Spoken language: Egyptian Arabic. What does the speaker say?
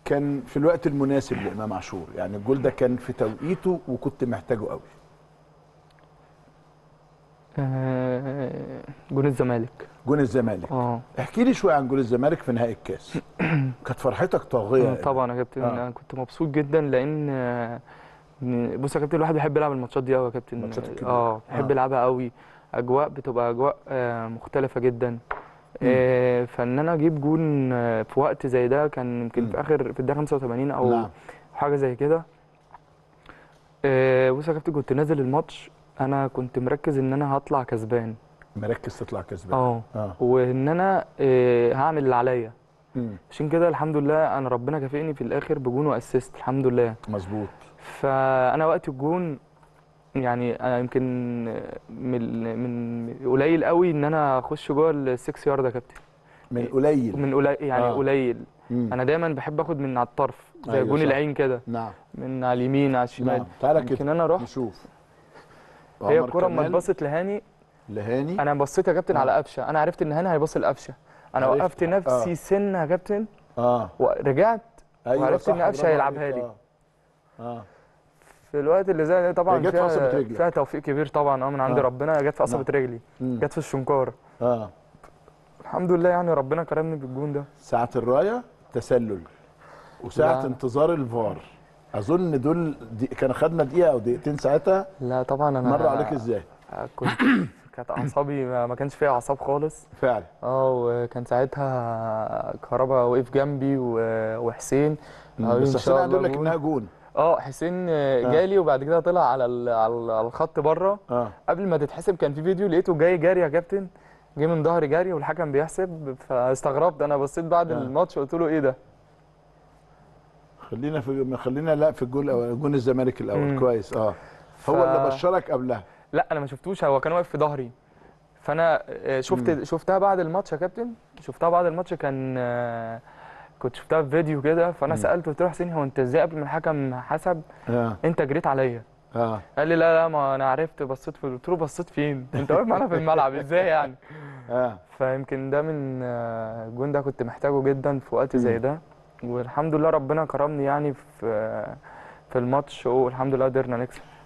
كان في الوقت المناسب لامام عاشور يعني الجول ده كان في توقيته وكنت محتاجه قوي آه، جون الزمالك جون الزمالك اه احكي لي شويه عن جول الزمالك في نهائي الكاس كانت فرحتك طاغيه آه، طبعا يا كابتن آه. انا كنت مبسوط جدا لان آه، إن- بص يا كابتن الواحد بيحب يلعب الماتشات دي قوي يا كابتن الماتشات الكبيرة. اه بحب آه. يلعبها قوي اجواء بتبقى اجواء آه، مختلفه جدا آه، فان انا اجيب جون آه، في وقت زي ده كان يمكن مم. في اخر في الدقيقه 85 او نعم. حاجه زي كده آه، بص يا كابتن كنت نازل الماتش انا كنت مركز ان انا هطلع كسبان مركز تطلع كسبان اه اه وان انا آه، هعمل اللي عليا مم. عشان كده الحمد لله انا ربنا كافئني في الاخر بجون واسيست الحمد لله مظبوط فانا وقت الجون يعني انا يمكن من من قليل قوي ان انا اخش جوه السكس يارد يا كابتن من قليل من قليل يعني آه. آه. قليل مم. انا دايما بحب اخد من على الطرف زي أيوة جون صح. العين كده نعم من على اليمين على الشمال نعم تعالى كده يمكن انا رحت نشوف هي عمر الكوره اما كمال اتبصت لهاني لهاني انا بصيت يا كابتن آه. على قفشه انا عرفت ان هاني هيبص لقفشه انا عرفت. وقفت نفسي آه. سنه يا كابتن اه ورجعت ايوه وعرفت صح إن قفشة برافو هيلعبها عليك. لي. اه اه في الوقت اللي زي ده هي طبعا جت في عصبة فيها رجلك. فيها توفيق كبير طبعا اه من عند آه. ربنا جت في عصبه نعم. رجلي مم. جت في الشنكار اه الحمد لله يعني ربنا كرمني بالجون ده ساعة الراية تسلل وساعة لا. انتظار الفار اظن دول دي كان خدنا دقيقة او دقيقتين ساعتها لا طبعا انا مر عليك ازاي كنت كانت اعصابي ما ما كانش فيها اعصاب خالص فعلا اه وكان ساعتها كهربا وقف جنبي و- وحسين قالوا لي بس إن حسين شاء قاعد يقول الله لك جون. انها جون اه حسين جالي وبعد كده طلع على ال- على ال- على الخط بره اه قبل ما تتحسب كان في فيديو لقيته جاي جاري يا كابتن جه من ظهري جاري والحكم بيحسب فاستغربت انا بصيت بعد آه. الماتش قلت له ايه ده خلينا في خلينا لا في الجول الاول جون الزمالك الاول مم. كويس اه ف- هو اللي بشرك قبلها لا انا ما شفتوش هو كان واقف في ظهري فانا آه، شفت شفتها بعد الماتش يا كابتن شفتها بعد الماتش كان آه، كنت شفتها في فيديو كده فانا سالته قلت له حسين هو انت ازاي قبل ما الحكم حسب اه انت جريت عليا اه قال لي لا لا ما انا عرفت بصيت في قلت له بصيت فين انت واقف معانا في الملعب ازاي يعني اه فيمكن ده من آه، الجون ده كنت محتاجه جدا في وقت زي ده والحمد لله ربنا كرمني يعني في في الماتش والحمد لله قدرنا نكسب